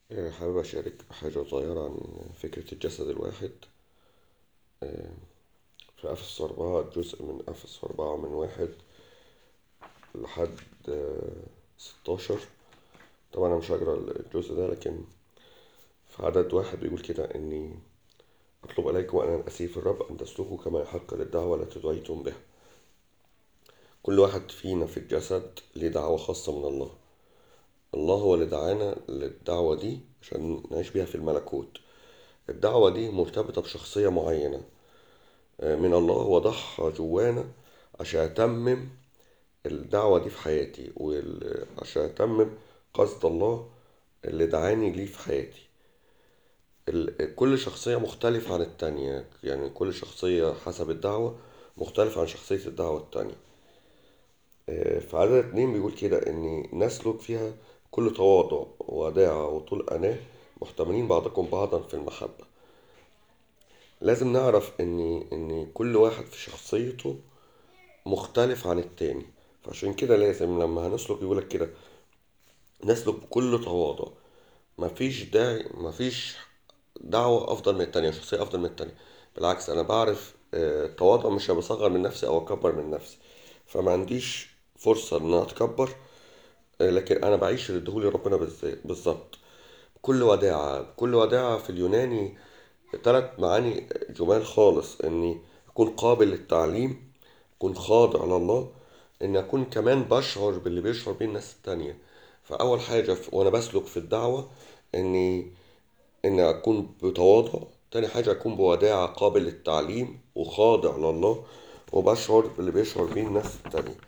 آه، حابب أشارك بحاجة صغيرة عن فكرة الجسد الواحد آه، في أفسس أربعة جزء من أفسس أربعة من واحد لحد آه، ستاشر طبعا أنا مش هقرا الجزء ده لكن في عدد واحد بيقول كده إني أطلب إليكم أنا الأسير في الرب أن تسلكوا كما يحق للدعوة التي دعيتم بها كل واحد فينا في الجسد ليه دعوة خاصة من الله الله هو اللي دعانا للدعوة دي عشان نعيش بيها في الملكوت الدعوة دي مرتبطة بشخصية معينة آه، من الله وضعها جوانا عشان أتمم الدعوة دي في حياتي وعشان أتمم قصد الله اللي دعاني ليه في حياتي ال- كل شخصية مختلفة عن التانية يعني كل شخصية حسب الدعوة مختلفة عن شخصية الدعوة التانية آه، في عدد اتنين بيقول كده إن نسلك فيها كل تواضع وداعة وطول أناة محتملين بعضكم بعضا في المحبة لازم نعرف إن إن كل واحد في شخصيته مختلف عن التاني فعشان كده لازم لما هنسلك يقولك كده نسلك بكل تواضع مفيش داعي مفيش دعوة أفضل من التانية شخصية أفضل من التانية بالعكس أنا بعرف آه، التواضع مش بصغر من نفسي أو أكبر من نفسي فما عنديش فرصة إن أنا أتكبر آه، لكن أنا بعيش اللي ادهولي ربنا بالز- بالظبط بكل وداعة بكل وداعة في اليوناني تلات معاني جمال خالص إني أكون قابل للتعليم أكون خاضع لله إن أكون كمان بشعر باللي بيشعر بيه الناس التانية فأول حاجة في- وأنا بسلك في الدعوة إني إن أكون بتواضع تاني حاجة أكون بوداعة قابل للتعليم وخاضع لله وبشعر باللي بيشعر بيه الناس التانية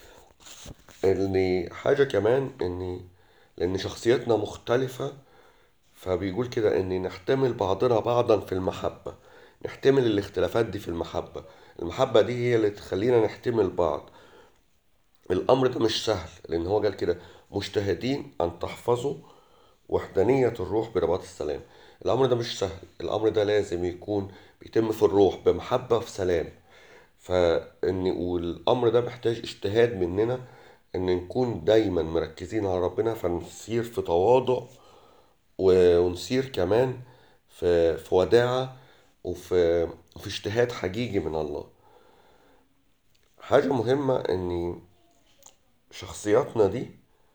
إن حاجة كمان إن لأن شخصيتنا مختلفة فبيقول كده إن نحتمل بعضنا بعضا في المحبة نحتمل الاختلافات دي في المحبة المحبة دي هي اللي تخلينا نحتمل بعض الأمر ده مش سهل لأن هو قال كده مجتهدين أن تحفظوا وحدانية الروح برباط السلام الأمر ده مش سهل الأمر ده لازم يكون بيتم في الروح بمحبة في سلام فإن والأمر ده محتاج اجتهاد مننا إن نكون دايما مركزين على ربنا فنسير في تواضع و- ونسير كمان في في وداعة وفي في اجتهاد حقيقي من الله حاجة مهمة إن شخصياتنا دي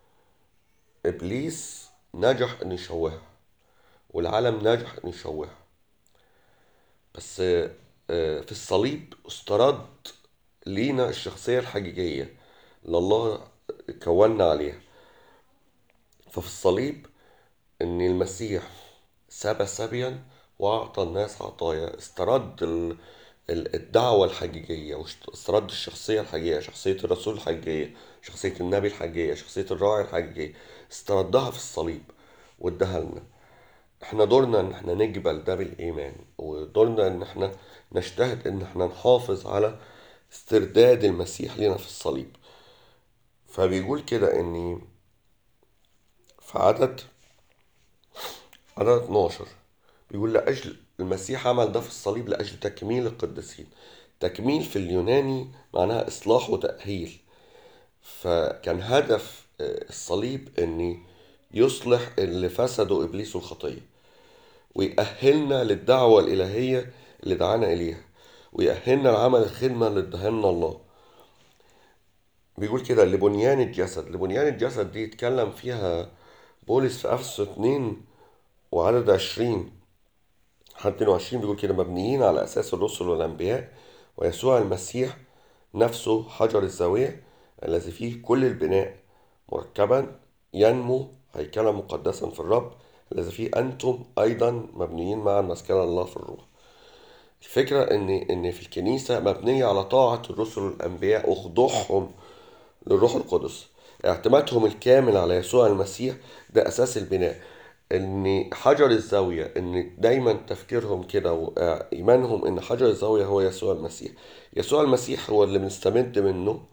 إبليس نجح إن يشوهها والعالم نجح إن يشوهها بس آه، في الصليب استرد لينا الشخصية الحقيقية اللي الله كوننا عليها ففي الصليب إن المسيح سبى سبيا وأعطى الناس عطايا استرد ال- ال- الدعوة الحقيقية واسترد الشخصية الحقيقية شخصية الرسول الحقيقية شخصية النبي الحقيقية شخصية الراعي الحقيقية استردها في الصليب واداها لنا احنا دورنا ان احنا نقبل ده بالايمان ودورنا ان احنا نجتهد ان احنا نحافظ على استرداد المسيح لنا في الصليب فبيقول كده ان في عدد عدد 12 بيقول لأجل المسيح عمل ده في الصليب لأجل تكميل القديسين تكميل في اليوناني معناها إصلاح وتأهيل فكان هدف آه، الصليب أن يصلح اللي فسدوا إبليس الخطية ويأهلنا للدعوة الإلهية اللي دعانا إليها ويأهلنا لعمل الخدمة اللي ادهلنا الله بيقول كده لبنيان الجسد لبنيان الجسد دي يتكلم فيها بولس في أفسس 2 وعدد 20 لحد 22 بيقول كده مبنيين على أساس الرسل والأنبياء ويسوع المسيح نفسه حجر الزاوية الذي فيه كل البناء مركبا ينمو هيكلا مقدسا في الرب الذي فيه أنتم أيضا مبنيين معا مسكن الله في الروح الفكرة إن إن في الكنيسة مبنية على طاعة الرسل والأنبياء وخضوعهم للروح القدس اعتمادهم الكامل على يسوع المسيح ده أساس البناء إن حجر الزاوية إن دايما تفكيرهم كده وإيمانهم إن حجر الزاوية هو يسوع المسيح يسوع المسيح هو اللي بنستمد منه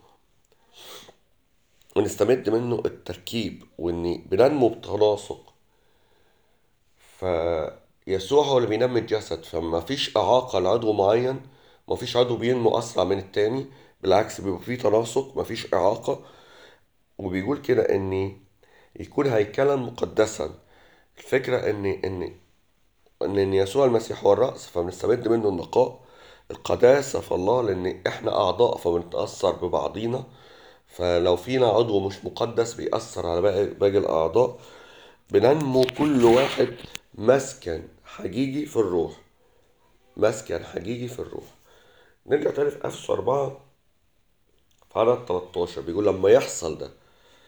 ونستمد منه التركيب وإن بننمو بتناسق فيسوع هو اللي بينمي الجسد فما فيش إعاقة لعضو معين ما فيش عضو بينمو أسرع من التاني بالعكس بيبقى فيه تناسق ما فيش إعاقة وبيقول كده إن يكون هيكلا مقدسا الفكرة ان ان ان إن يسوع المسيح هو الرأس فبنستمد منه النقاء القداسة في الله لان احنا اعضاء فبنتأثر ببعضينا فلو فينا عضو مش مقدس بيأثر على باقي باقي الأعضاء بننمو كل واحد مسكن حقيقي في الروح مسكن حقيقي في الروح نرجع تاني في أفسس أربعة في عدد 13 بيقول لما يحصل ده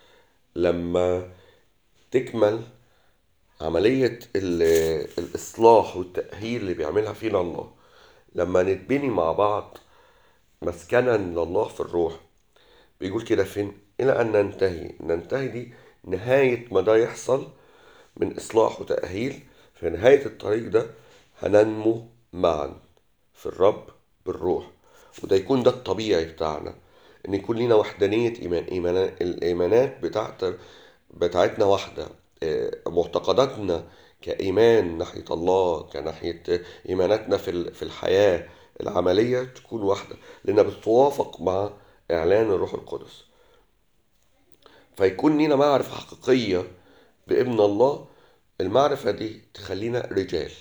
لما تكمل عملية ال- الإصلاح والتأهيل اللي بيعملها فينا الله لما نتبني مع بعض مسكنا لله في الروح بيقول كده فين إلى أن ننتهي ننتهي دي نهاية ما ده يحصل من إصلاح وتأهيل في نهاية الطريق ده هننمو معا في الرب بالروح وده يكون ده الطبيعي بتاعنا إن يكون لينا وحدانية إيمان إيمان الإيمانات بتاعت بتاعتنا واحدة آه، معتقداتنا كإيمان ناحية الله كناحية إيماناتنا في ال- في الحياة العملية تكون واحدة لأنها بتتوافق مع إعلان الروح القدس فيكون لينا معرفة حقيقية بابن الله المعرفة دي تخلينا رجال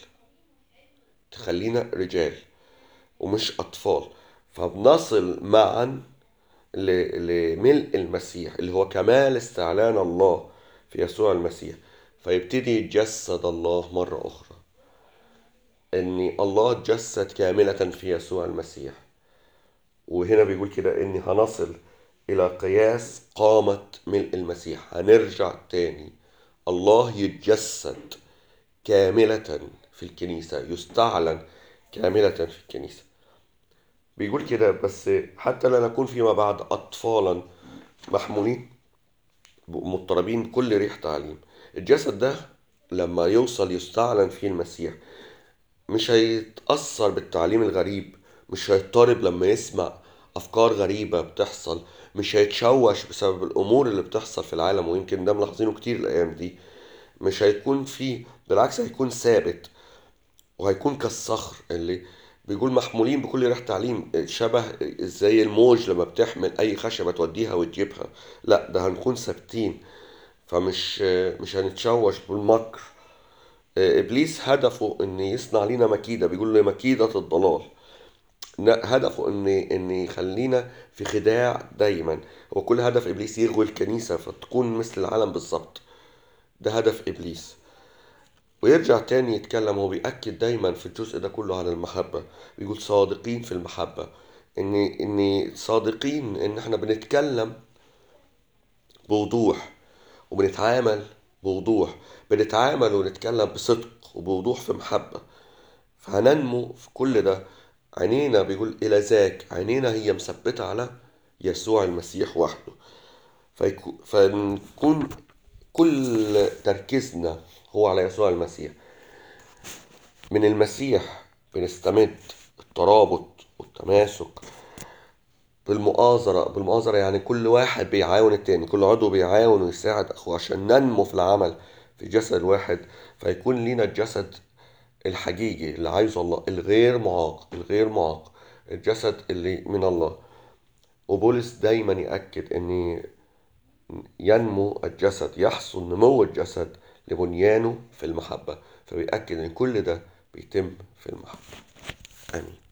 تخلينا رجال ومش أطفال فبنصل معا ل- لملء المسيح اللي هو كمال استعلان الله في يسوع المسيح فيبتدي يتجسد الله مرة أخرى إن الله اتجسد كاملة في يسوع المسيح وهنا بيقول كده إن هنصل إلى قياس قامة ملء المسيح هنرجع تاني الله يتجسد كاملة في الكنيسة يستعلن كاملة في الكنيسة بيقول كده بس حتى لا نكون فيما بعد أطفالا محمولين مضطربين كل ريح تعليم الجسد ده لما يوصل يستعلن فيه المسيح مش هيتأثر بالتعليم الغريب مش هيضطرب لما يسمع أفكار غريبة بتحصل مش هيتشوش بسبب الأمور اللي بتحصل في العالم ويمكن ده ملاحظينه كتير الأيام دي مش هيكون فيه بالعكس هيكون ثابت وهيكون كالصخر اللي بيقول محمولين بكل ريح تعليم شبه زي الموج لما بتحمل أي خشبة توديها وتجيبها لا ده هنكون ثابتين فمش مش هنتشوش بالمكر ابليس هدفه ان يصنع لنا مكيده بيقول لي مكيده الضلال ن- هدفه ان ان يخلينا في خداع دايما هو كل هدف ابليس يغوي الكنيسه فتكون مثل العالم بالظبط ده هدف ابليس ويرجع تاني يتكلم هو بيأكد دايما في الجزء ده كله على المحبة بيقول صادقين في المحبة ان ان صادقين ان احنا بنتكلم بوضوح وبنتعامل بوضوح بنتعامل ونتكلم بصدق وبوضوح في محبة فهننمو في كل ده عينينا بيقول إلى ذاك عينينا هي مثبتة على يسوع المسيح وحده فيكو فنكون كل تركيزنا هو على يسوع المسيح من المسيح بنستمد الترابط والتماسك بالمؤازرة بالمؤازرة يعني كل واحد بيعاون التاني كل عضو بيعاون ويساعد أخوه عشان ننمو في العمل في جسد واحد فيكون لينا الجسد الحقيقي اللي عايزه الله الغير معاق الغير معاق الجسد اللي من الله وبولس دايما يأكد ان ينمو الجسد يحصل نمو الجسد لبنيانه في المحبة فبيأكد ان كل ده بيتم في المحبة آمين